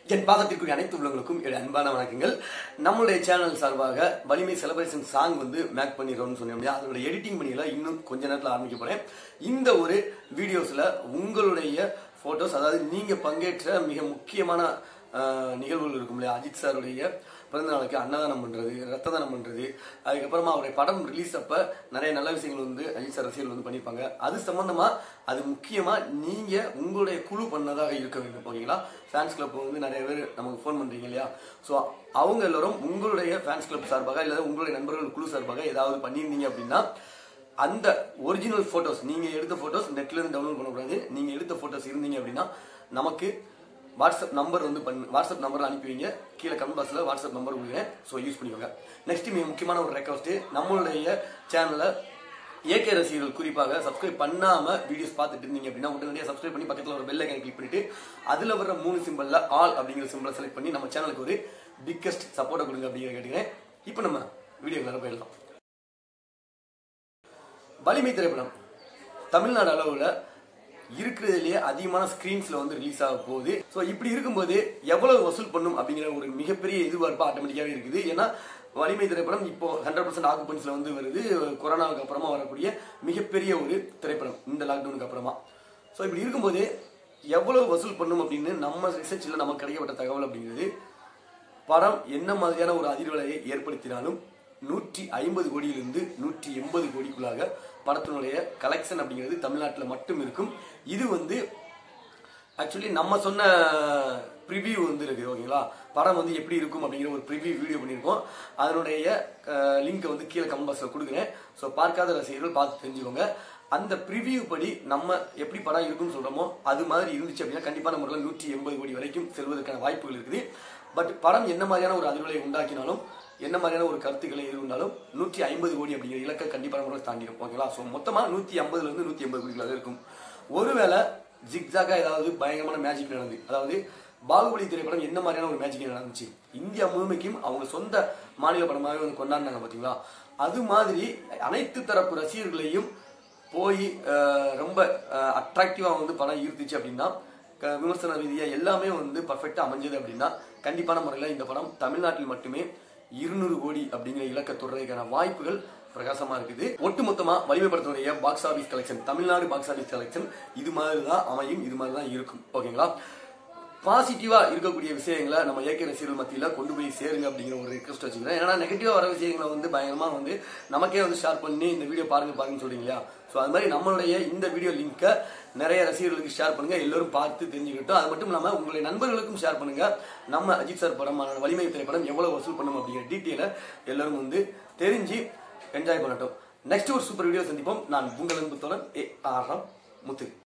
என் பாகத்திற்குரிய அனைத்து உள்ளவங்களுக்கும் என்னுடைய அன்பான வணக்கங்கள் நம்மளுடைய சேனல் சார்பாக வலிமை செலிப்ரேஷன் சாங் வந்து மேக் பண்ணிடுறோம்னு சொன்னோம் இல்லையா அதோட எடிட்டிங் பணியில இன்னும் கொஞ்ச நேரத்தில் ஆரம்பிக்க போறேன் இந்த ஒரு வீடியோஸ்ல உங்களுடைய போட்டோஸ் அதாவது நீங்க பங்கேற்ற மிக முக்கியமான அஹ், நிகழ்வுகள் இருக்கும் இல்லையா அஜித் சாருடைய பிறந்த நாளுக்கு அன்னதானம் பண்றது ரத்த தானம் பண்றது அதுக்கப்புறமா அவருடைய படம் ரிலீஸ் அப்ப நிறைய நல்ல விஷயங்கள் வந்து அஜித் சார் ரசிகர்கள் வந்து பண்ணியிருப்பாங்க அது சம்பந்தமா அது முக்கியமா நீங்க உங்களுடைய குழு பண்ணதாக இருக்க வேண்டும் ஓகேங்களா ஃபேன்ஸ் கிளப் வந்து நிறைய பேர் நமக்கு ஃபோன் பண்றீங்க இல்லையா ஸோ அவங்க எல்லாரும் உங்களுடைய ஃபேன்ஸ் கிளப் சார்பாக இல்லை உங்களுடைய நண்பர்கள் குழு சார்பாக ஏதாவது பண்ணியிருந்தீங்க அப்படின்னா அந்த ஒரிஜினல் போட்டோஸ் நீங்க எடுத்த போட்டோஸ் நெட்ல இருந்து டவுன்லோட் பண்ணக்கூடாது நீங்க எடுத்த போட்டோஸ் இருந்தீங்க அப்படின்னா நமக்கு வாட்ஸ்அப் நம்பர் வந்து பண்ணு வாட்ஸ்அப் நம்பர் அனுப்பி வைங்க கீழே கமெண்ட் பாக்ஸ்ல வாட்ஸ்அப் நம்பர் கொடுக்குறேன் ஸோ யூஸ் பண்ணிக்கோங்க நெக்ஸ்ட் மிக முக்கியமான ஒரு ரெக்வஸ்ட் நம்மளுடைய சேனலை ஏகே ரசிகர்கள் குறிப்பாக சப்ஸ்கிரைப் பண்ணாம வீடியோஸ் பார்த்துட்டு இருந்தீங்க அப்படின்னா உடனடியாக சப்ஸ்கிரைப் பண்ணி பக்கத்தில் ஒரு பெல் ஐக்கன் கிளிக் பண்ணிட்டு அதுல வர மூணு சிம்பிள்ல ஆல் அப்படிங்கிற சிம்பிளை செலக்ட் பண்ணி நம்ம சேனலுக்கு ஒரு பிக்கஸ்ட் சப்போர்ட்டை கொடுங்க அப்படிங்கிற கேட்டுக்கிறேன் இப்போ நம்ம வீடியோக்குள்ள போயிடலாம் வலிமை திரைப்படம் தமிழ்நாடு அளவுல இருக்கிறதுலயே அதிகமான ஸ்கிரீன்ஸ்ல வந்து ரிலீஸ் ஆக போகுது ஸோ இப்படி இருக்கும்போது எவ்வளவு வசூல் பண்ணும் அப்படிங்கிற ஒரு மிகப்பெரிய எதிர்பார்ப்பு ஆட்டோமேட்டிக்காவே இருக்குது ஏன்னா வலிமை திரைப்படம் இப்போ ஹண்ட்ரட் பர்சன்ட் ஆக்குபன்ஸ்ல வந்து வருது கொரோனாவுக்கு அப்புறமா வரக்கூடிய மிகப்பெரிய ஒரு திரைப்படம் இந்த லாக்டவுனுக்கு அப்புறமா ஸோ இப்படி இருக்கும்போது எவ்வளவு வசூல் பண்ணும் அப்படின்னு நம்ம ரிசர்ச்சில் நமக்கு கிடைக்கப்பட்ட தகவல் அப்படிங்கிறது படம் என்ன மாதிரியான ஒரு அதிர்வலையை ஏற்படுத்தினாலும் நூற்றி ஐம்பது கோடியிலிருந்து நூற்றி எண்பது கோடிக்குள்ளாக படத்தினுடைய கலெக்ஷன் அப்படிங்கிறது தமிழ்நாட்டில் மட்டும் இருக்கும் இது வந்து ஆக்சுவலி நம்ம சொன்ன ப்ரிவியூ வந்து இருக்கு ஓகேங்களா படம் வந்து எப்படி இருக்கும் அப்படிங்கிற ஒரு ப்ரிவியூ வீடியோ பண்ணியிருக்கோம் அதனுடைய லிங்கை வந்து கீழே கமெண்ட் பாக்ஸில் கொடுக்குறேன் ஸோ பார்க்காத ரசிகர்கள் பார்த்து தெரிஞ்சுக்கோங்க அந்த ப்ரிவியூ படி நம்ம எப்படி படம் இருக்குன்னு சொல்றோமோ அது மாதிரி இருந்துச்சு அப்படின்னா கண்டிப்பான முறையில் நூற்றி எண்பது கோடி வரைக்கும் செல்வதற்கான வாய்ப்புகள் இருக்குது பட் படம் என்ன மாதிரியான ஒரு அதிர்வலை உண்டாக்கினாலும் என்ன மாதிரியான ஒரு கருத்துக்களை இருந்தாலும் நூற்றி ஐம்பது கோடி அப்படிங்கிற இலக்கை கண்டிப்பான முறையில் தாண்டிடும் ஓகேங்களா ஸோ மொத்தமாக நூற்றி ஐம்பதுல இருந்து நூற்றி எண்பது கோடிகளாக இருக்கும் ஒருவேளை ஜிக்ஸாகா ஏதாவது பயங்கரமான மேஜிக் நடந்து அதாவது பாகுபலி திரைப்படம் என்ன மாதிரியான ஒரு மேஜிக் நடந்துச்சு இந்தியா முழுமைக்கும் அவங்க சொந்த மாநில படமாகவே வந்து கொண்டாடினாங்க பாத்தீங்களா அது மாதிரி அனைத்து தரப்பு ரசிகர்களையும் போய் அஹ், ரொம்ப அட்ராக்டிவா வந்து படம் ஈர்த்துச்சு அப்படின்னா க- விமர்சன ரீதியா எல்லாமே வந்து பர்ஃபெக்டா அமைஞ்சது அப்படின்னா கண்டிப்பான முறையில் இந்த படம் தமிழ்நாட்டில் மட்டுமே இருநூறு கோடி அப்படிங்கிற இலக்க தொடர்றதுக்கான வாய்ப்புகள் பிரகாசமா இருக்குது ஒட்டுமொத்தமா வலிமை படத்தினுடைய box office collection Tamil Nadu box office collection இது மாதிரி தான் அமையும் இது மாதிரி தான் இருக்கும் ஓகேங்களா பாசிட்டிவா இருக்கக்கூடிய விஷயங்களை நம்ம ஏகே ரசிகர்கள் மத்தியில கொண்டு போய் சேருங்க அப்படிங்கிற ஒரு ரிக்வஸ்ட் வச்சுக்கிறேன் ஏன்னா நெகட்டிவா வர விஷயங்களை வந்து பயங்கரமா வந்து நமக்கே வந்து ஷேர் பண்ணி இந்த வீடியோ பாருங்க பாருங்க சொல்றீங்க இல்லையா ஸோ அது மாதிரி நம்மளுடைய இந்த வீடியோ லிங்கை நிறைய ரசிகர்களுக்கு ஷேர் பண்ணுங்க எல்லாரும் பார்த்து தெரிஞ்சுக்கிட்டோம் அது மட்டும் இல்லாம உங்களுடைய நண்பர்களுக்கும் ஷேர் பண்ணுங்க நம்ம அஜித் சார் படமான வலிமை திரைப்படம் எவ்வளவு வசூல் பண்ணும் அப்படிங்கிற டீட்டெயிலை எல்லாரும் வந்து தெரிஞ்சு என்ஜாய் பண்ணட்டும் நெக்ஸ்ட் ஒரு சூப்பர் வீடியோ சந்திப்போம் நான் உங்கள் அன்பு தோழன் ஏ ஆர் ராம் முத்து